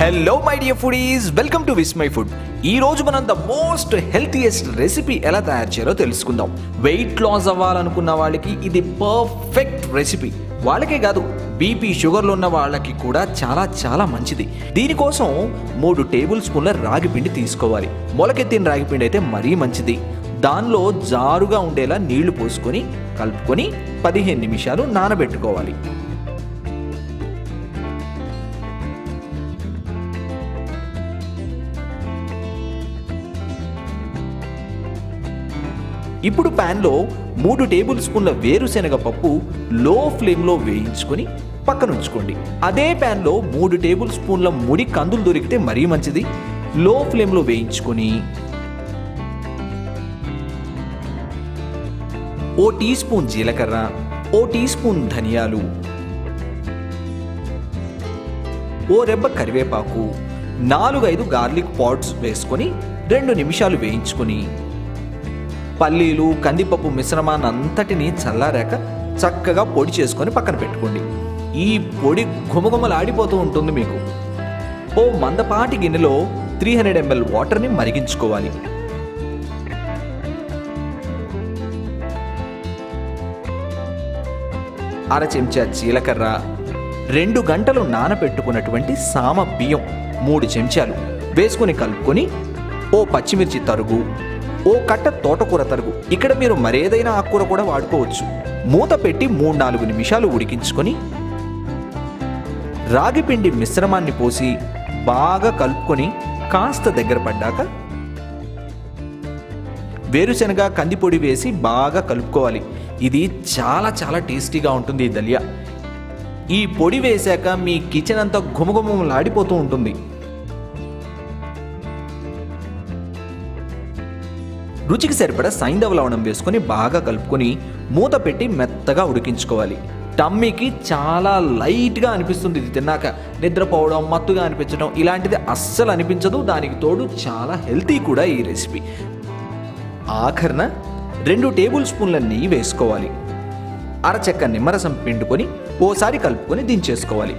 hello my dear foodies welcome to Vismai food ఈ రోజు మనం ద మోస్ట్ హెల్తీయెస్ట్ రెసిపీ ఎలా తయారు చేయాలో తెలుసుకుందాం వెయిట్ లాస్ అవ్వాలనుకున్న వాళ్ళకి ఇది పర్ఫెక్ట్ రెసిపీ వాళ్ళకే కాదు బీపీ షుగర్లు ఉన్న వాళ్ళకి కూడా చాలా చాలా మంచిది దీనికోసం మూడు టేబుల్ స్పూన్ల రాగి పిండి తీసుకోవాలి మొలకెత్తిన రాగి పిండి అయితే మరీ మంచిది దానిలో జారుగా ఉండేలా నీళ్లు పోసుకొని కలుపుకొని పదిహేను నిమిషాలు నానబెట్టుకోవాలి ఇప్పుడు ప్యాన్లో మూడు టేబుల్ స్పూన్ల వేరుశనగ పప్పు లో ఫ్లేమ్లో వేయించుకొని పక్కన ఉంచుకోండి అదే ప్యాన్లో మూడు టేబుల్ స్పూన్ల ముడి కందులు దొరికితే మరీ మంచిది లో ఫ్లేమ్లో వేయించుకొని ఓ టీ స్పూన్ జీలకర్ర ఓ టీ స్పూన్ ధనియాలు ఓ రెబ్బ కరివేపాకు నాలుగైదు గార్లిక్ పాట్స్ వేసుకొని రెండు నిమిషాలు వేయించుకొని పల్లీలు కందిపప్పు మిశ్రమాన్ని అంతటిని చల్లారాక చక్కగా పొడి చేసుకొని పక్కన పెట్టుకోండి ఈ పొడి ఘుమఘుమలాడిపోతూ ఉంటుంది మీకు ఓ మందపాటి గిన్నెలో త్రీ హండ్రెడ్ ఎంఎల్ వాటర్ని మరిగించుకోవాలి అర చెంచా జీలకర్ర రెండు గంటలు నానబెట్టుకున్నటువంటి సామ బియ్యం మూడు చెంచాలు వేసుకొని కలుపుకొని ఓ పచ్చిమిర్చి తరుగు ఓ కట్ట తోటకూర తరుగు ఇక్కడ మీరు మరేదైనా ఆకుకూర కూడా వాడుకోవచ్చు మూత పెట్టి మూడు నాలుగు నిమిషాలు ఉడికించుకొని రాగిపిండి మిశ్రమాన్ని పోసి బాగా కలుపుకొని కాస్త దగ్గర పడ్డాక వేరుశనగ కందిపొడి వేసి బాగా కలుపుకోవాలి ఇది చాలా చాలా టేస్టీగా ఉంటుంది ఈ దలియా ఈ పొడి వేశాక మీ కిచెన్ అంతా ఘుమఘుమలాడిపోతూ ఉంటుంది రుచికి సరిపడా సైంధవ లవణం వేసుకొని బాగా కలుపుకొని మూత పెట్టి మెత్తగా ఉడికించుకోవాలి టమ్మీకి చాలా లైట్గా అనిపిస్తుంది ఇది తిన్నాక నిద్రపోవడం మత్తుగా అనిపించడం ఇలాంటిది అస్సలు అనిపించదు దానికి తోడు చాలా హెల్తీ కూడా ఈ రెసిపీ ఆఖరణ రెండు టేబుల్ స్పూన్ల నెయ్యి వేసుకోవాలి అరచెక్క నిమ్మరసం పిండుకొని ఓసారి కలుపుకొని దించేసుకోవాలి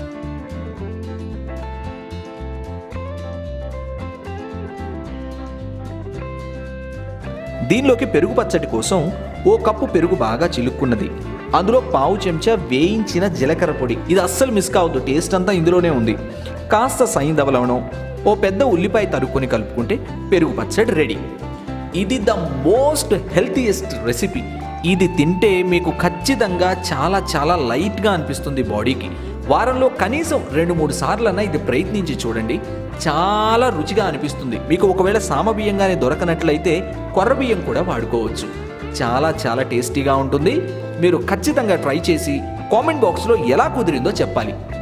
దీనిలోకి పెరుగు పచ్చడి కోసం ఓ కప్పు పెరుగు బాగా చిలుక్కున్నది అందులో పావు చెంచా వేయించిన జీలకర్ర పొడి ఇది అస్సలు మిస్ కావద్దు టేస్ట్ అంతా ఇందులోనే ఉంది కాస్త సైంధవ లవణం ఓ పెద్ద ఉల్లిపాయ తరుక్కొని కలుపుకుంటే పెరుగు పచ్చడి రెడీ ఇది ద మోస్ట్ హెల్తీయెస్ట్ రెసిపీ ఇది తింటే మీకు ఖచ్చితంగా చాలా చాలా లైట్గా అనిపిస్తుంది బాడీకి వారంలో కనీసం రెండు మూడు సార్లన్నా ఇది ప్రయత్నించి చూడండి చాలా రుచిగా అనిపిస్తుంది మీకు ఒకవేళ సామబియ్యంగానే దొరకనట్లయితే కొర్ర బియ్యం కూడా వాడుకోవచ్చు చాలా చాలా టేస్టీగా ఉంటుంది మీరు ఖచ్చితంగా ట్రై చేసి కామెంట్ బాక్స్లో ఎలా కుదిరిందో చెప్పాలి